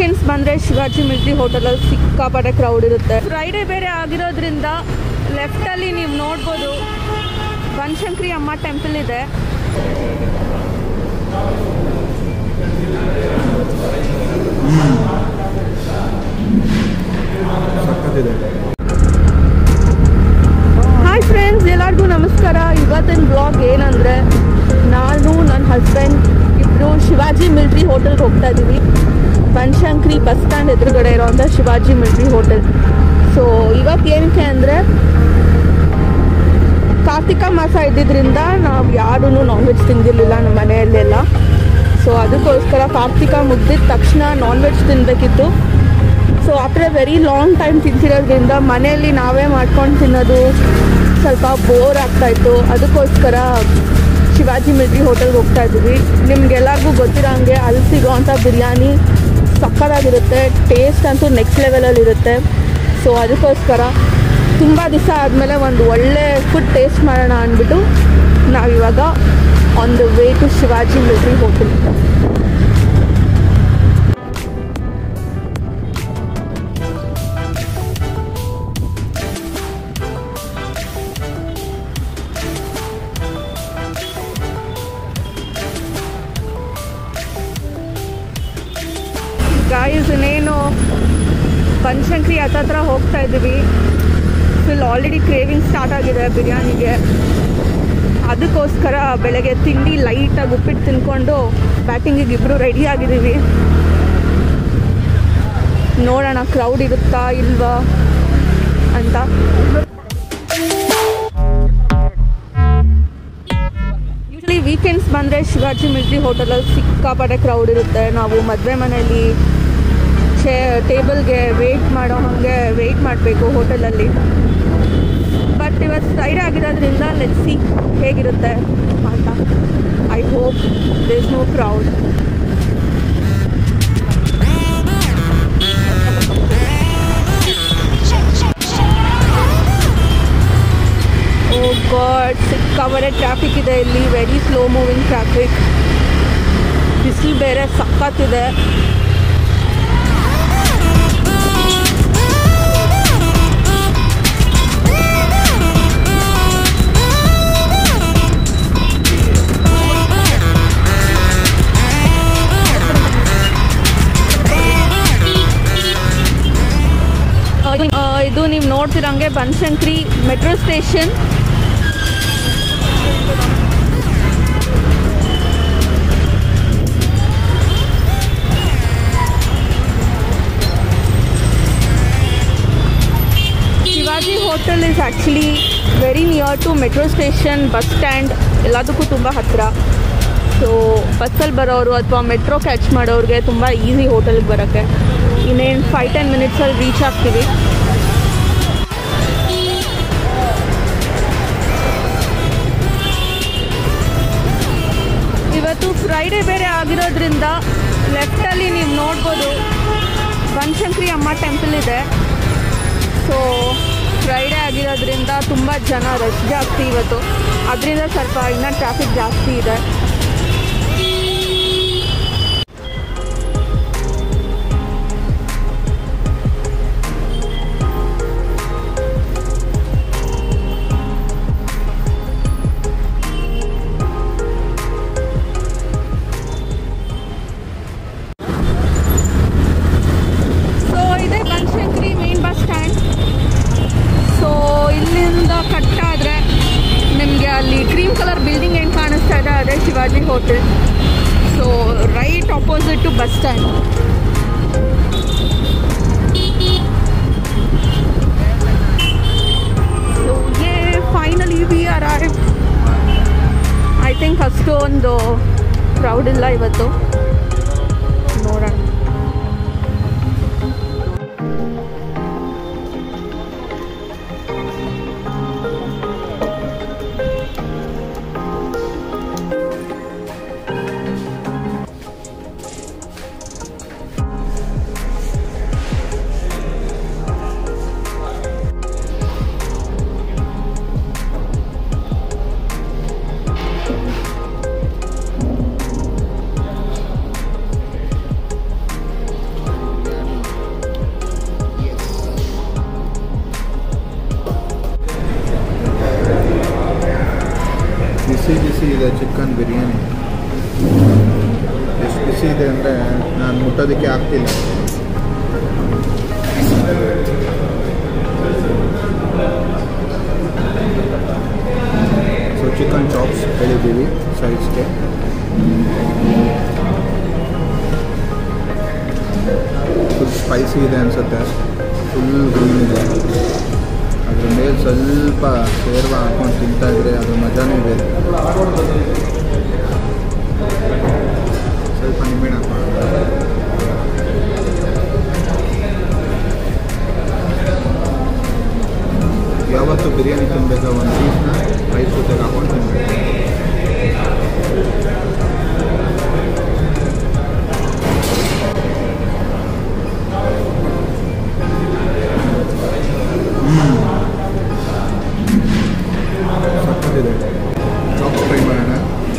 weekends ಬಂದರೆ Shivaji military ಹೋಟೆಲಲ್ಲಿ ಸಿಕ್ಕಾಪಟ್ಟೆ ಕ್ರೌಡ್ ಇರುತ್ತೆ ಫ್ರೈಡೇ ಬೇರೆ ಆಗಿರೋದ್ರಿಂದ ಲೆಫ್ಟಲ್ಲಿ ನೀವು ನೋಡ್ಬೋದು ಬನಶಂಕರಿ ಅಮ್ಮ ಟೆಂಪಲ್ ಇದೆ ಸಕ್ಕತ್ತಿದೆ ಹಾಯ್ ಫ್ರೆಂಡ್ಸ್ ಎಲ್ಲರಿಗೂ ನಮಸ್ಕಾರ ಇವತ್ತಿನ ಬ್ಲಾಗ್ ಏನಂದರೆ ನಾನು ನನ್ನ ಹಸ್ಬೆಂಡ್ ಇಬ್ಬರು ಶಿವಾಜಿ ಮಿಲ್ಟ್ರಿ ಹೋಟೆಲ್ಗೆ ಹೋಗ್ತಾ ಇದ್ದೀವಿ ಬನಶಂಕರಿ ಬಸ್ ಸ್ಟ್ಯಾಂಡ್ ಎದುರುಗಡೆ ಇರೋಂಥ ಶಿವಾಜಿ ಮಿಲ್ಟ್ರಿ ಹೋಟೆಲ್ ಸೊ ಇವತ್ತು ಏನಕ್ಕೆ ಅಂದರೆ ಕಾರ್ತಿಕ ಮಾಸ ಇದ್ದಿದ್ದರಿಂದ ನಾವು ಯಾರೂ ನಾನ್ ವೆಜ್ ತಿಂದಿರಲಿಲ್ಲ ನಮ್ಮ ಮನೆಯಲ್ಲೆಲ್ಲ ಸೊ ಅದಕ್ಕೋಸ್ಕರ ಕಾರ್ತಿಕ ಮುಗ್ದಿದ ತಕ್ಷಣ ನಾನ್ ವೆಜ್ ತಿನ್ನಬೇಕಿತ್ತು so after a very long time ತಿಂತಿರೋದ್ರಿಂದ ಮನೆಯಲ್ಲಿ ನಾವೇ ಮಾಡ್ಕೊಂಡು ತಿನ್ನೋದು ಸ್ವಲ್ಪ ಬೋರ್ ಆಗ್ತಾಯಿತ್ತು ಅದಕ್ಕೋಸ್ಕರ ಶಿವಾಜಿ ಮಿಲ್ಟ್ರಿ ಹೋಟೆಲ್ಗೆ ಹೋಗ್ತಾ ಇದ್ದೀವಿ ನಿಮ್ಗೆಲ್ಲರಿಗೂ ಗೊತ್ತಿರೋ ಹಂಗೆ ಅಲ್ಲಿ ಸಿಗೋವಂಥ ಬಿರಿಯಾನಿ ಸಕ್ಕತ್ತಾಗಿರುತ್ತೆ ಟೇಸ್ಟ್ ಅಂತೂ ನೆಕ್ಸ್ಟ್ ಲೆವೆಲಲ್ಲಿ ಇರುತ್ತೆ ಸೊ ಅದಕ್ಕೋಸ್ಕರ ತುಂಬ ದಿವಸ ಆದಮೇಲೆ ಒಂದು ಒಳ್ಳೆ ಫುಡ್ ಟೇಸ್ಟ್ ಮಾಡೋಣ ಅಂದ್ಬಿಟ್ಟು ನಾವಿವಾಗ on the way to Shivaji military hotel guys ಇನ್ನೇನು ಬನಶಂಕರಿ ಹತ್ತತ್ರ ಹೋಗ್ತಾ ಇದ್ದೀವಿ ಫುಲ್ ಆಲ್ರೆಡಿ ಕ್ರೇವಿಂಗ್ ಸ್ಟಾರ್ಟ್ ಆಗಿದೆ ಬಿರಿಯಾನಿಗೆ ಅದಕ್ಕೋಸ್ಕರ ಬೆಳಗ್ಗೆ ತಿಂಡಿ ಲೈಟಾಗಿ ಉಪ್ಪಿಟ್ಟು ತಿನ್ಕೊಂಡು ಬ್ಯಾಟಿಂಗಿಗೆ ಇಬ್ಬರು ರೆಡಿ ಆಗಿದ್ದೀವಿ ನೋಡೋಣ ಕ್ರೌಡ್ ಇರುತ್ತಾ ಇಲ್ವಾ ಅಂತ ಯೂಶಲಿ ವೀಕೆಂಡ್ಸ್ ಬಂದರೆ ಶಿವಾಜಿ ಮಿಲ್ಟ್ರಿ ಹೋಟೆಲಲ್ಲಿ ಸಿಕ್ಕಾಪಟ್ಟೆ ಕ್ರೌಡ್ ಇರುತ್ತೆ ನಾವು ಮದುವೆ ಮನೆಯಲ್ಲಿ ಚೇ ಟೇಬಲ್ಗೆ ವೆಯ್ಟ್ ಮಾಡೋ ಹಾಗೆ ವೆಯ್ಟ್ ಮಾಡಬೇಕು ಹೋಟೆಲಲ್ಲಿ ಬಟ್ ಇವತ್ತು ಫ್ರೈಡೇ ಆಗಿರೋದ್ರಿಂದ ಲೆಟ್ ಸಿ ಹೇಗಿರುತ್ತೆ ಅಂತ I hope there's no crowd oh god ಸಿಕ್ಕಾಪಟ್ಟೆ ಟ್ರಾಫಿಕ್ ಇದೆ ಇಲ್ಲಿ ವೆರಿ ಸ್ಲೋ ಮೂವಿಂಗ್ ಟ್ರಾಫಿಕ್ ಬಿಸಿಲು ಬೇರೆ ಸಖತ್ತಿದೆ ಆ, ಇದು ನೀವು ನೋಡ್ತಿರಂಗೆ Banashankari metro station Shivaji hotel is actually very near to metro station bus stand ಎಲ್ಲದಕ್ಕೂ ತುಂಬ ಹತ್ತಿರ ಸೊ ಬಸ್ಸಲ್ಲಿ ಬರೋರು ಅಥವಾ ಮೆಟ್ರೋ ಕ್ಯಾಚ್ ಮಾಡೋರಿಗೆ ತುಂಬ ಈಸಿ ಹೋಟೆಲ್ಗೆ ಬರೋಕ್ಕೆ ಇನ್ನೇನು ಫೈವ್ ಟೆನ್ ಮಿನಿಟ್ಸಲ್ಲಿ ರೀಚ್ ಆಗ್ತೀವಿ ಇವತ್ತು ಫ್ರೈಡೇ ಬೇರೆ ಆಗಿರೋದ್ರಿಂದ ಲೆಫ್ಟಲ್ಲಿ ನೀವು ನೋಡ್ಬೋದು ಬನಶಂಕರಿ ಅಮ್ಮ ಟೆಂಪಲ್ ಇದೆ ಸೊ ಫ್ರೈಡೇ ಆಗಿರೋದ್ರಿಂದ ತುಂಬ ಜನ ರಶ್ ಜಾಸ್ತಿ ಇವತ್ತು ಅದರಿಂದ ಸ್ವಲ್ಪ ಇನ್ನೂ ಟ್ರಾಫಿಕ್ ಜಾಸ್ತಿ ಇದೆ ಸೊ ಇದೆ Banashankari main bus stand so ಇಲ್ಲಿಂದ ಕಟ್ಟಾದರೆ ನಿಮಗೆ ಅಲ್ಲಿ ಕ್ರೀಮ್ ಕಲರ್ ಬಿಲ್ಡಿಂಗ್ ಏನು ಕಾಣಿಸ್ತಾ ಇದೆ ಅದೇ Shivaji hotel so right opposite to bus stand so ಯೇ finally we arrive I think ಅಷ್ಟೊಂದು ಕ್ರೌಡ್ ಇಲ್ಲ ಇವತ್ತು ನೋಡೋಣ ಸ್ಪೈಸಿ ಇದೆ ಚಿಕನ್ ಬಿರಿಯಾನಿ ಎಷ್ಟು ಬಿಸಿ ಇದೆ ಅಂದರೆ ನಾನು ಮುಟ್ಟೋದಕ್ಕೆ ಆಗ್ತಿಲ್ಲ ಸೊ ಚಿಕನ್ ಚಾಪ್ಸ್ ಹೇಳಿದ್ದೀವಿ ಸೈಜ್ಗೆ ಫುಲ್ ಸ್ಪೈಸಿ ಇದೆ ಅನಿಸುತ್ತೆ ಫುಲ್ ಗ್ರೀನ್ ಇದೆ ಅದ್ರ ಮೇಲೆ ಸ್ವಲ್ಪ ಸೇರ್ವ ಹಾಕೊಂಡು ತಿಂತಾ ಇದ್ರೆ ಅದ್ರ ಮಜಾನೇ ಬೇರೆ ಸ್ವಲ್ಪ ನಿಂಬೆಹಣ್ಣು ಹಾಕೋಣ ಯಾವತ್ತು ಬಿರಿಯಾನಿ ತಿನ್ಬೇಕು ಒಂದು ಪೀಸ್ನ ರೈಸ್ ಜೊತೆಗೆ ಹಾಕೊಂಡು ತಿನ್ಬೇಕು ಸಕ್ಕತ್ತಿದೆ ಚಾಪ್ ಫ್ರೈ ಮಾಡೋಣ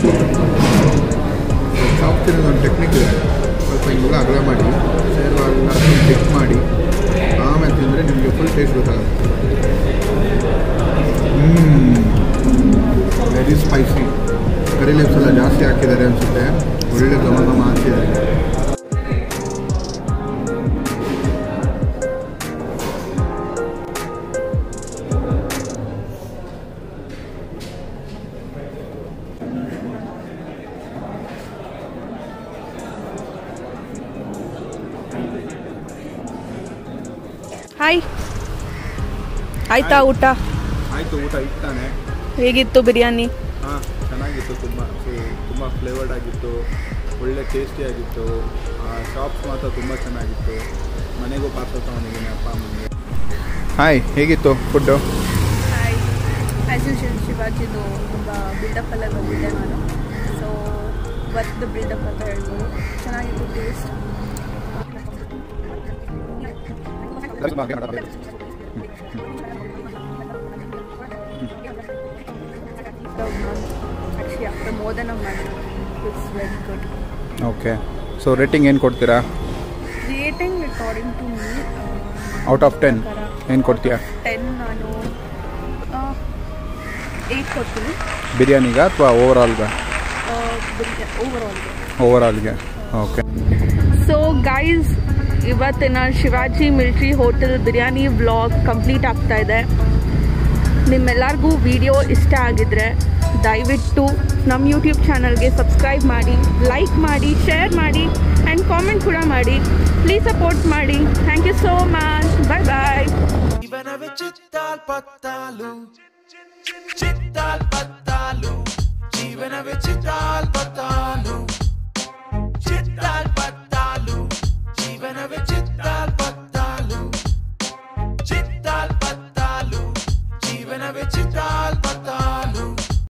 ಚಾಪ್ ತಿನ್ನೋದು ಒಂದು ಟೆಕ್ನಿಕ್ ಇದೆ ಸ್ವಲ್ಪ ಹಿಂಗೆಲ್ಲ ಅಗಲ ಮಾಡಿ ಸೇರುವಾಗೆಲ್ಲ ಡಿಪ್ ಮಾಡಿ ಆಮೇಲೆ ತಿಂದರೆ ನಿಮಗೆ ಫುಲ್ ಟೇಸ್ಟ್ ಗೊತ್ತಾಗುತ್ತೆ ವೆರಿ ಸ್ಪೈಸಿ ಕರಿ ಲೀವ್ಸ್ ಎಲ್ಲ ಜಾಸ್ತಿ ಹಾಕಿದ್ದಾರೆ ಅನಿಸುತ್ತೆ ಒಳ್ಳೆ ಘಮ ಘಮ ಹಾಕಿದ್ದಾರೆ ಹಾಯ್ ಆಯ್ತಾ ಊಟ ಆಯಿತು ಊಟ ಇತ್ತಾನೆ ಹೇಗಿತ್ತು ಬಿರಿಯಾನಿ ಹಾಂ ಚೆನ್ನಾಗಿತ್ತು ತುಂಬ ಸೊ ತುಂಬ ಫ್ಲೇವರ್ಡ್ ಆಗಿತ್ತು ಒಳ್ಳೆ ಟೇಸ್ಟಿ ಆಗಿತ್ತು ಶಾಪ್ಸ್ ಮಾತ್ರ ತುಂಬ ಚೆನ್ನಾಗಿತ್ತು ಮನೆಗೂ ಪಾರ್ಸಲ್ ತೊಗೊಂಡಿದ್ದೀನಿ ಅಪ್ಪ ಅಮ್ಮನಿಗೆ ಹಾಯ್ ಹೇಗಿತ್ತು ಫುಡ್ಡು ಹಾಯ್ ಆ್ಯಸ್ ಯೂಶಲ್ ಶಿವಾಜಿದು ತುಂಬ ಬಿಲ್ಡಪ್ ಎಲ್ಲ ಬಂದಿದೆ ನಾನು ಸೊ ವರ್ತ್ ಬಿಲ್ಡಪ್ ಅಂತ ಹೇಳ್ಬೋದು ಚೆನ್ನಾಗಿತ್ತು taste actually after more than a month it's very good okay so rating ಏನು ಕೊಡ್ತೀರಾ rating according to me out of ten ಏನು ಕೊಡ್ತೀಯಾ ಟೆನ್ ನಾನು ಏಯ್ಟ್ ಕೊಡ್ತೀನಿ ಬಿರಿಯಾನಿಗ ಅಥವಾ ಓವರ್ ಆಲ್ಗೆ ಓವರ್ ಆಲ್ಗೆ ಓವರ್ ಆಲ್ಗೆ ಓಕೆ ಸೊ ಗೈಸ್ ಇವತ್ತಿನ Shivaji military hotel biryani vlog complete ಆಗ್ತಾ ಇದೆ ನಿಮ್ಮೆಲ್ಲರಿಗೂ ವಿಡಿಯೋ ಇಷ್ಟ ಆಗಿದ್ರೆ ದಯವಿಟ್ಟು ನಮ್ಮ ಯೂಟ್ಯೂಬ್ ಚಾನಲ್ಗೆ ಸಬ್ಸ್ಕ್ರೈಬ್ ಮಾಡಿ ಲೈಕ್ ಮಾಡಿ ಶೇರ್ ಮಾಡಿ ಆ್ಯಂಡ್ ಕಾಮೆಂಟ್ ಕೂಡ ಮಾಡಿ ಪ್ಲೀಸ್ ಸಪೋರ್ಟ್ ಮಾಡಿ thank you so much bye bye ಜೀವನವೇ ಚಿತ್ತಾಲ್ ಪತ್ತಾಲು ಚಿತ್ತಾಲ್ ಪತ್ತಾಲು ಜೀವನವೇ ಚಿತ್ತಾಲ್ ಪತ್ತಾಲು